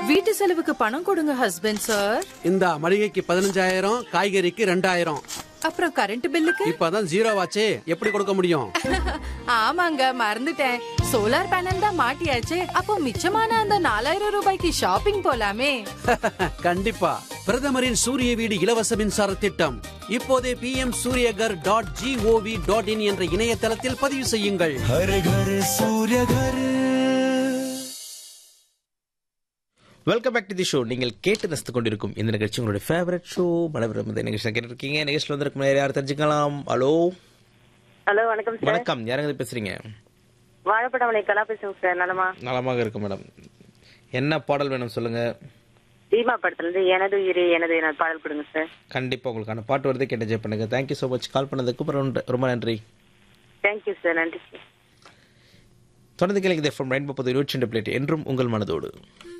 வீட்டு செலவுக்கு பணம் கொடுங்க ஹஸ்பண்ட் சார் இந்த மளிகைக்கு பதினஞ்சாயிரம் காய்கறிக்கு ரெண்டாயிரம் அப்புறம் கரண்ட் பில்லுக்கு இப்பதான் ஜீரோ ஆச்சே எப்படி கொடுக்க முடியும் ஆமாங்க மறந்துட்டேன் சோலார் பேனல் தான் மாட்டியாச்சு அப்போ மிச்சமான அந்த நாலாயிரம் ரூபாய்க்கு ஷாப்பிங் போலாமே கண்டிப்பா பிரதமரின் சூரிய வீடு இலவச மின்சார திட்டம் இப்போதே P M Suryaghar dot GOV dot IN என்ற இணையதளத்தில் பதிவு செய்யுங்கள் हर घर सूर्य घर welcome back to the show நீங்கள் கேட்டு ரசித்துக் கொண்டிருக்கும் இந்த நிகழ்ச்சி உங்களுடைய ஃபேவரட் ஷோ மலபுரம் இந்த நிகழ்ச்சி கேட்டிருக்கீங்க நிகழ்ச்சியில் வந்திருக்கும் நேரம் யார் தெரிஞ்சுக்கலாம் ஹலோ ஹலோ வணக்கம் சார் வணக்கம் யாருங்க பேசுறீங்க வாழைப்படமலை கலா பேசுங்க சார் நலமா நலமாக இருக்கு மேடம் என்ன பாடல் வேணும் சொல்லுங்க தீமா படத்துல இருந்து எனது உயிரே எனது என பாடல் கொடுங்க சார் கண்டிப்பா உங்களுக்கான பாட்டு வருது கேட்டு என்ஜாய் பண்ணுங்க தேங்க்யூ ஸோ மச் கால் பண்ணதுக்கு அப்புறம் ரொம்ப நன்றி தேங்க்யூ சார் நன்றி சார் தொடர்ந்து கேளுங்க எஃப்எம் ரெயின்போ பத்து இருபத்தி ரெண்டு பிளேட் என்றும் உங்கள் மனதோடு